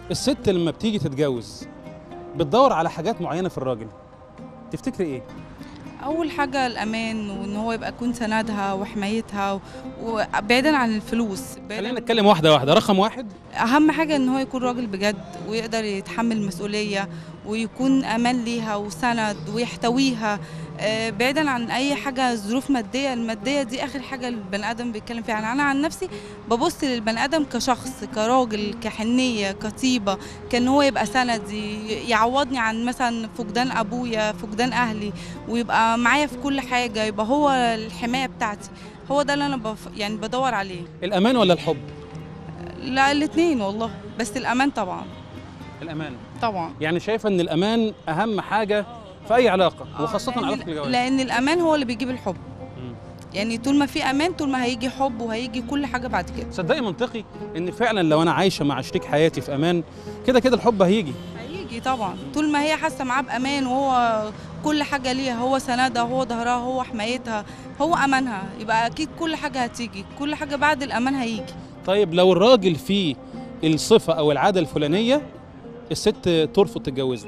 الست لما بتيجي تتجوز بتدور على حاجات معينه في الراجل تفتكري ايه اول حاجه الامان وان هو يبقى يكون سندها وحمايتها و- وبعيدا عن الفلوس بعيداً- خلينا نتكلم واحده واحده رقم واحد اهم حاجه ان هو يكون راجل بجد ويقدر يتحمل مسؤوليه ويكون امان ليها وسند ويحتويها آه، بعيدا عن اي حاجه ظروف ماديه الماديه دي اخر حاجه البني ادم بيتكلم فيها يعني انا عن نفسي ببص للبني ادم كشخص كراجل كحنيه كطيبه كان هو يبقى سند ي- يعوضني عن مثلا فقدان ابويا فقدان اهلي ويبقى معايا في كل حاجه يبقى هو الحمايه بتاعتي هو ده اللي انا بف... يعني بدور عليه الامان ولا الحب لا الاثنين والله بس الامان طبعا الامان طبعا يعني شايفه ان الامان اهم حاجه في اي علاقه وخاصه لأن- علاقه الجواز لان الامان هو اللي بيجيب الحب مم. يعني طول ما في امان طول ما هيجي حب وهيجي كل حاجه بعد كده صدقي منطقي ان فعلا لو انا عايشه مع شريك حياتي في امان كده كده الحب هيجي هيجي طبعا طول ما هي حاسه معاه بامان وهو كل حاجه ليها هو سندها هو ظهرها هو حمايتها هو امانها يبقى اكيد كل حاجه هتيجي كل حاجه بعد الامان هيجي طيب لو الراجل فيه الصفه او العاده الفلانيه الست ترفض تتجوزه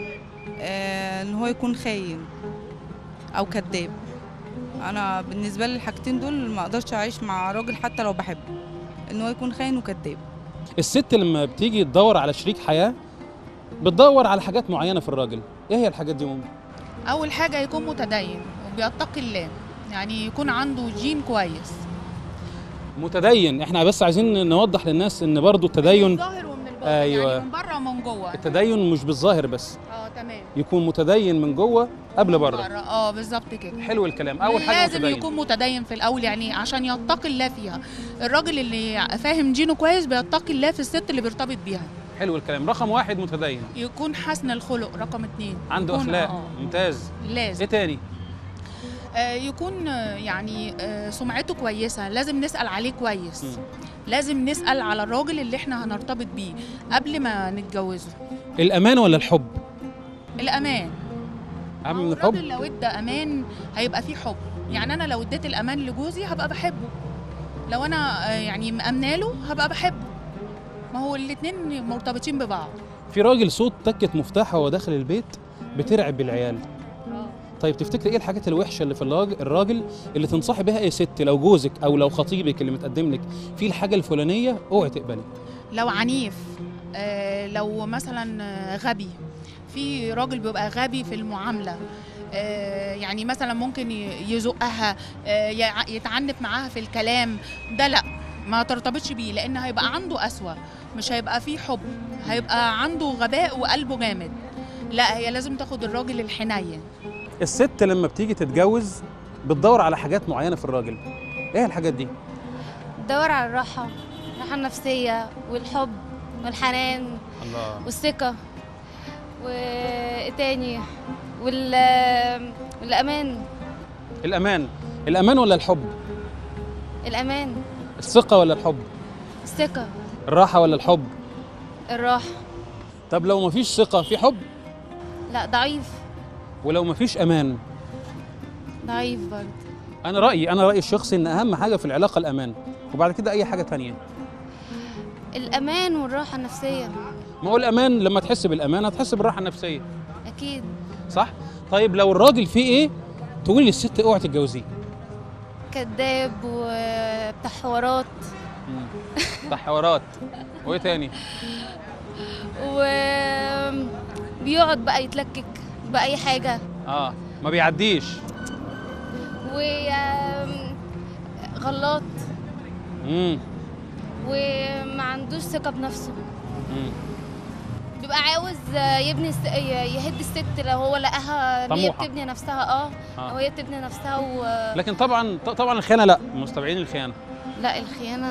آه ان هو يكون خاين او كذاب انا بالنسبه لي الحاجتين دول ما اقدرش اعيش مع راجل حتى لو بحبه ان هو يكون خاين وكذاب الست لما بتيجي تدور على شريك حياه بتدور على حاجات معينه في الراجل ايه هي الحاجات دي ممكن اول حاجه يكون متدين وبيتقي الله يعني يكون عنده جين كويس متدين احنا بس عايزين نوضح للناس ان برضو التدين الظاهر ومن الباطن أيوة. يعني من بره ومن جوه التدين مش بالظاهر بس اه تمام يكون متدين من جوه قبل بره اه بالظبط كده حلو الكلام اول حاجه لازم متدين يكون متدين في الاول يعني عشان يتقي الله فيها الراجل اللي فاهم دينه كويس بيتقي الله في الست اللي بيرتبط بيها حلو الكلام رقم واحد متدين يكون حسن الخلق رقم اتنين عنده يكون- اخلاق آه، ممتاز لازم ايه تاني آه يكون آه، يعني آه سمعته كويسه لازم نسال عليه كويس مم. لازم نسال على الراجل اللي احنا هنرتبط بيه قبل ما نتجوزه الامان ولا الحب الامان اهم ما من هو الحب الراجل لو ادى امان هيبقى فيه حب يعني انا لو اديت الامان لجوزي هبقى بحبه لو انا آه، يعني مأمنه له هبقى بحبه ما هو الاتنين مرتبطين ببعض في راجل صوت تكة مفتاح وهو داخل البيت بترعب العيال طيب تفتكري ايه الحاجات الوحشه اللي في الراجل, الراجل اللي تنصحي بيها اي ست لو جوزك او لو خطيبك اللي متقدم لك في الحاجه الفلانيه اوعي تقبلي لو عنيف آه، لو مثلا آه، غبي في راجل بيبقى غبي في المعامله آه، يعني مثلا ممكن ي- يزقها آه، يع- يتعنف معاها في الكلام ده لا ما ترتبطش بيه لان هيبقى عنده قسوه مش هيبقى فيه حب هيبقى عنده غباء وقلبه جامد لا هي لازم تاخد الراجل الحنين الست لما بتيجي تتجوز بتدور على حاجات معينه في الراجل ايه الحاجات دي دور على الراحة الراحة النفسية والحب والحنان الله والثقة وايه تاني وال والأمان الامان الامان ولا الحب الأمان الثقه ولا الحب الثقة الراحه ولا الحب الراحة طب لو مفيش ثقه في حب لا ضعيف ولو مفيش امان ضعيف برضه انا رايي انا رايي الشخصي ان اهم حاجه في العلاقه الامان وبعد كده اي حاجه تانية الأمان والراحة النفسية ما هو الامان لما تحس بالامان هتحس بالراحه النفسيه أكيد صح طيب لو الراجل فيه ايه تقول للست اوعي تتجوزيه كذاب وبتاع حوارات بتاع حوارات وايه تاني وبيقعد بقى يتلكك بأي حاجة اه ما بيعديش وغلط امم وما عندوش ثقة بنفسه امم بيبقى عاوز يبني الس... يهد الست لو هو لقاها ان هي طموحة. بتبني نفسها اه آه. لو هي بتبني نفسها و... لكن طبعا طبعا الخيانه لا مستبعدين الخيانه لا الخيانة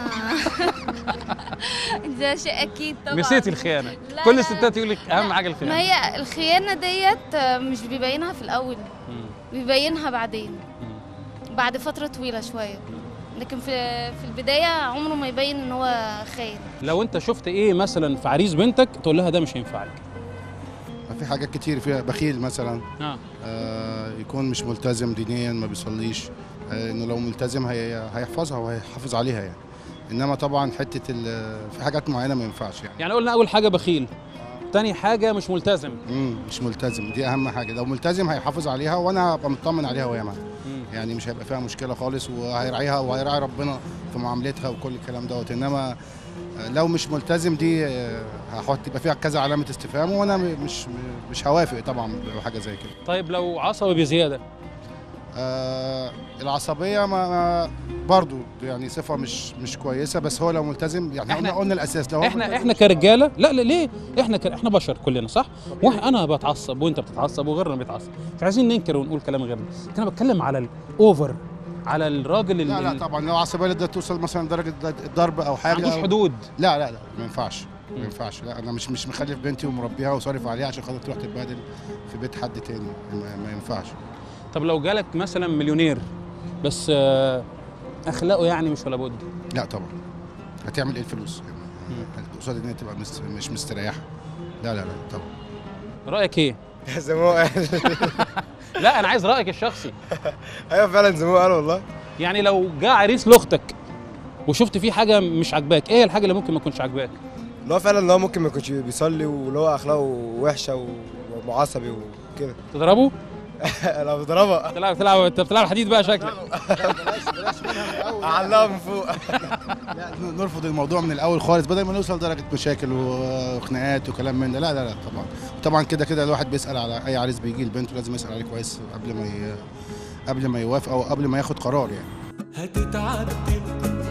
ده شيء أكيد طبعا نسيتي الخيانه لا، كل لا. الستات يقول لك اهم لا، حاجه ما الخيانه هي الخيانة ديت مش بيبينها في الأول مم. بيبينها بعدين مم. بعد فترة طويلة شوية لكن في في البداية عمره ما يبين ان هو خاين لو انت شفت ايه مثلا في عريس بنتك تقول لها ده مش هينفعك في حاجات كتير فيها بخيل مثلا اه آه يكون مش ملتزم دينيا ما بيصليش آه انه لو ملتزم هي هيحفظها وهيحافظ عليها يعني انما طبعا حته ال- في حاجات معينه ما ينفعش يعني يعني قلنا اول حاجه بخيل تاني حاجه مش ملتزم امم مش ملتزم دي اهم حاجه لو ملتزم هيحافظ عليها وانا هبقى مطمن عليها وهي معايا يعني مش هيبقى فيها مشكله خالص وهيراعيها وهيراعي ربنا في معاملتها وكل الكلام دوت انما لو مش ملتزم دي آه، هحط يبقى فيها كذا علامه استفهام وانا م- مش مش هوافق طبعا بحاجه زي كده طيب لو عصبي بزياده آه العصبيه ما ما- برضو يعني صفه مش مش كويسه بس هو لو ملتزم يعني إحنا- احنا قلنا الاساس لو هو احنا ملتزم احنا كرجاله لا لا ليه احنا ك... احنا بشر كلنا صح واحنا انا بتعصب وانت بتتعصب وغيرنا بيتعصب مش عايزين ننكر ونقول كلام غير ده لكن انا بتكلم على الاوفر على الراجل اللي لا لا طبعا لو عصبيه ده توصل مثلا درجه الضرب او ما حاجه عندوش أو- حدود لا لا لا ما ينفعش مم. ما ينفعش لا انا مش مش مخلف بنتي ومربيها وصارف عليها عشان خاطر تروح تتبهدل في بيت حد تاني ما, ما ينفعش طب لو جالك مثلا مليونير بس آه، اخلاقه يعني مش ولا بد لا طبعا هتعمل ايه الفلوس قصاد ان هي تبقى مس- مش مستريحه لا لا لا طبعا رايك ايه زي ما هو قال لا انا عايز رايك الشخصي ايوه فعلا زي ما هو قال والله يعني لو جه عريس لاختك وشفت فيه حاجه مش عاجباك ايه الحاجه اللي ممكن ما تكونش عاجباك اللي هو فعلا اللي هو ممكن ما يكونش بيصلي واللي هو اخلاقه وحشه و- وعصبي وكده تضربه انا بضربها تلعب تلعب انت بتلعب حديد بقى شكلك اعلقها من فوق لا نرفض الموضوع من الاول خالص بدل ما نوصل لدرجه مشاكل وخناقات وكلام من ده لا لا لا طبعا طبعا كده كده الواحد بيسال على اي عريس بيجي لبنته لازم يسال عليه كويس قبل ما ي... قبل ما يوافق او قبل ما ياخد قرار يعني هتتعدل